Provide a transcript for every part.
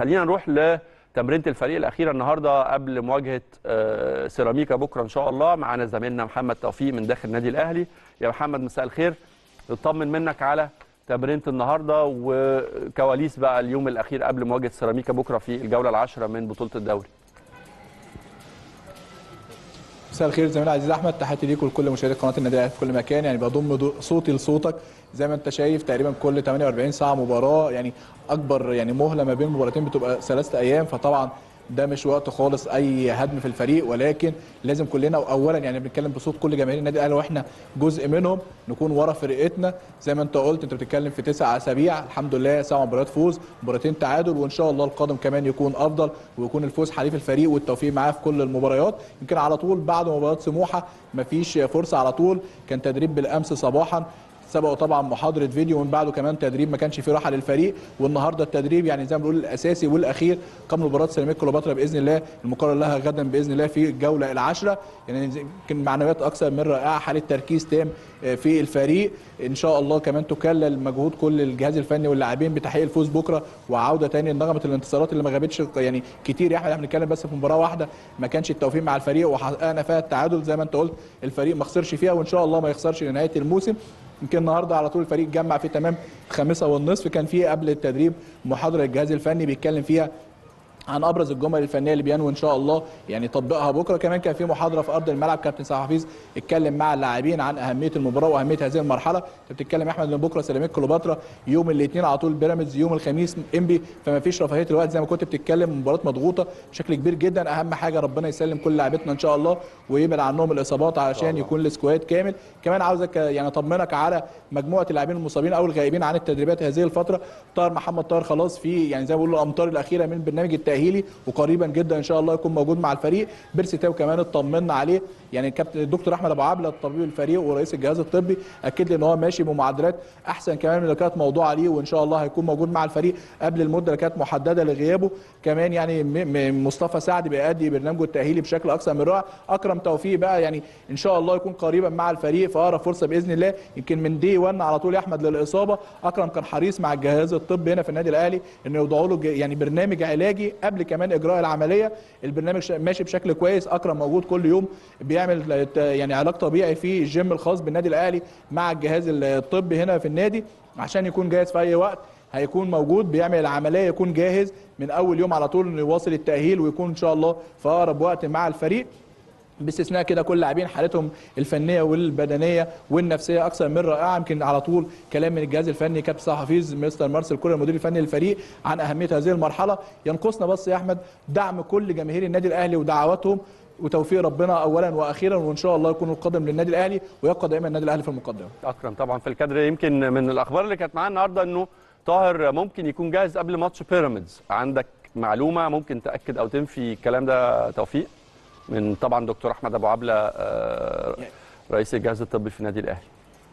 خلينا نروح لتمرينه الفريق الاخيره النهارده قبل مواجهه آه، سيراميكا بكره ان شاء الله معانا زميلنا محمد توفيق من داخل النادي الاهلي يا محمد مساء الخير نطمن منك على تمرينه النهارده وكواليس بقى اليوم الاخير قبل مواجهه سيراميكا بكره في الجوله العاشره من بطوله الدوري مساء الخير زميلي العزيز احمد تحياتي ليك ولكل مشاهدي قناه النادي الاهلي في كل مكان يعني بضم دو- صوتي لصوتك زي ما انت شايف تقريبا كل 48 ساعه مباراه يعني اكبر يعني مهله ما بين المباراتين بتبقى ثلاثه ايام فطبعا ده مش وقت خالص اي هدم في الفريق ولكن لازم كلنا اولا يعني بنتكلم بصوت كل جماهير النادي الاهلي واحنا جزء منهم نكون ورا فرقتنا زي ما انت قلت انت بتتكلم في تسع اسابيع الحمد لله سبع مباريات فوز مباراتين تعادل وان شاء الله القادم كمان يكون افضل ويكون الفوز حليف الفريق والتوفيق معاه في كل المباريات يمكن على طول بعد مباراه سموحه مفيش فرصه على طول كان تدريب بالامس صباحا سبقوا طبعا محاضره فيديو ومن بعده كمان تدريب ما كانش فيه راحه للفريق والنهارده التدريب يعني زي ما بنقول الاساسي والاخير قبل مباراه سيراميكا كليوباترا باذن الله المقرر لها غدا باذن الله في الجوله العاشره يعني يمكن معنويات اكثر من رائعه حاله تركيز تام في الفريق ان شاء الله كمان تكلل مجهود كل الجهاز الفني واللاعبين بتحقيق الفوز بكره وعوده تاني لنغمه الانتصارات اللي ما غابتش يعني كتير يا احمد احنا بنتكلم بس في مباراه واحده ما كانش التوفيق مع الفريق وحققنا فيها التعادل زي ما انت قلت الفريق ما خسرش فيها وان شاء الله ما يخسرش لنهايه الموسم يمكن النهارده على طول الفريق جمع في تمام الخامسه والنصف كان في قبل التدريب محاضره الجهاز الفني بيتكلم فيها عن ابرز الجمل الفنيه اللي بينوي ان شاء الله يعني يطبقها بكره كمان كان في محاضره في ارض الملعب كابتن سعد حفيظ اتكلم مع اللاعبين عن اهميه المباراه واهميه هذه المرحله انت بتتكلم يا احمد ان بكره سيراميكا كليوباترا يوم الاثنين على طول بيراميدز يوم الخميس انبي فما فيش رفاهيه الوقت زي ما كنت بتتكلم مباراه مضغوطه بشكل كبير جدا اهم حاجه ربنا يسلم كل لاعبتنا ان شاء الله ويبعد عنهم الاصابات علشان يكون السكواد كامل كمان عاوزك يعني اطمنك على مجموعه اللاعبين المصابين او الغائبين عن التدريبات هذه الفتره طاهر محمد طاهر خلاص في يعني زي ما بيقولوا الامطار الاخيره من البرنامج التاهيلي وقريبا جدا ان شاء الله يكون موجود مع الفريق بيرسي تاو كمان اطمنا عليه يعني الكابتن الدكتور احمد ابو عبله طبيب الفريق ورئيس الجهاز الطبي اكد لي ان هو ماشي بمعدلات احسن كمان من اللي كانت موضوعه ليه وان شاء الله هيكون موجود مع الفريق قبل المده اللي كانت محدده لغيابه كمان يعني م- م- مصطفى سعد بيأدي برنامجه التاهيلي بشكل اكثر من رائع اكرم توفيق بقى يعني ان شاء الله يكون قريبا مع الفريق في اقرب فرصه باذن الله يمكن من دي 1 على طول يا احمد للاصابه اكرم كان حريص مع الجهاز الطبي هنا في النادي الاهلي انه يوضعوا له ج- يعني برنامج علاجي قبل كمان اجراء العمليه البرنامج ش- ماشي بشكل كويس اكرم موجود كل يوم بيعمل ت- يعني علاج طبيعي في الجيم الخاص بالنادي الاهلي مع الجهاز الطبي هنا في النادي عشان يكون جاهز في اي وقت هيكون موجود بيعمل العمليه يكون جاهز من اول يوم على طول انه يواصل التاهيل ويكون ان شاء الله في اقرب وقت مع الفريق باستثناء كده كل لاعبين حالتهم الفنيه والبدنيه والنفسيه اكثر من رائعه يمكن على طول كلام من الجهاز الفني كابتن صلاح حفيظ مستر مارسيل كولر المدير الفني للفريق عن اهميه هذه المرحله ينقصنا بس يا احمد دعم كل جماهير النادي الاهلي ودعواتهم وتوفيق ربنا اولا واخيرا وان شاء الله يكون القادم للنادي الاهلي ويبقى دائما النادي الاهلي في المقدمه اكرم طبعا في الكادر يمكن من الاخبار اللي كانت معانا النهارده انه طاهر ممكن يكون جاهز قبل ماتش بيراميدز عندك معلومه ممكن تاكد او تنفي الكلام ده توفيق من طبعا دكتور احمد ابو عبله آه، رئيس الجهاز الطبي في النادي الاهلي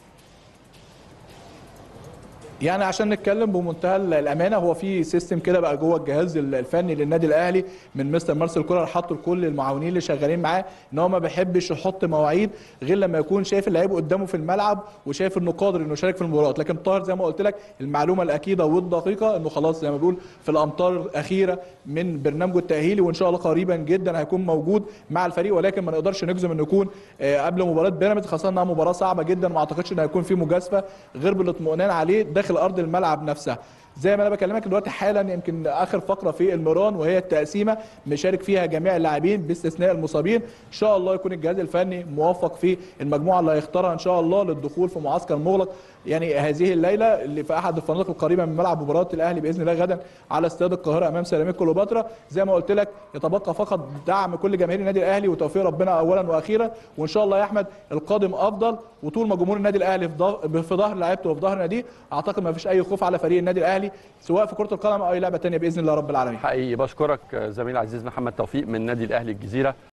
يعني عشان نتكلم بمنتهى الامانه هو في سيستم كده بقى جوه الجهاز الفني للنادي الاهلي من مستر مارسيل كولر حطوا لكل المعاونين اللي شغالين معاه ان هو ما بيحبش يحط مواعيد غير لما يكون شايف اللعيب قدامه في الملعب وشايف انه قادر انه يشارك في المباراه لكن طاهر زي ما قلت لك المعلومه الاكيده والدقيقه انه خلاص زي ما بيقول في الامطار الاخيره من برنامجه التاهيلي وان شاء الله قريبا جدا هيكون موجود مع الفريق ولكن ما نقدرش نجزم انه يكون آه، قبل مباراه بيراميدز خاصه انها مباراه صعبه جدا ما اعتقدش ان هيكون في مجازفه غير بالاطمئنان عليه داخل ارض الملعب نفسها زي ما انا بكلمك دلوقتي حالا يمكن اخر فقره في المران وهي التقسيمه مشارك فيها جميع اللاعبين باستثناء المصابين ان شاء الله يكون الجهاز الفني موفق في المجموعه اللي هيختارها ان شاء الله للدخول في معسكر مغلق يعني هذه الليله اللي في احد الفنادق القريبه من ملعب مباراه الاهلي باذن الله غدا على استاد القاهره امام سيراميكا كليوباترا زي ما قلت لك يتبقى فقط دعم كل جماهير النادي الاهلي وتوفيق ربنا اولا واخيرا وان شاء الله يا احمد القادم افضل وطول ما جمهور النادي الاهلي في ظهر في ظهر لعيبته وفي ظهر ناديه اعتقد ما فيش اي خوف على فريق النادي الاهلي سواء في كره القدم او اي لعبه ثانيه باذن الله رب العالمين حقيقي بشكرك زميل العزيز محمد توفيق من نادي الاهلي الجزيره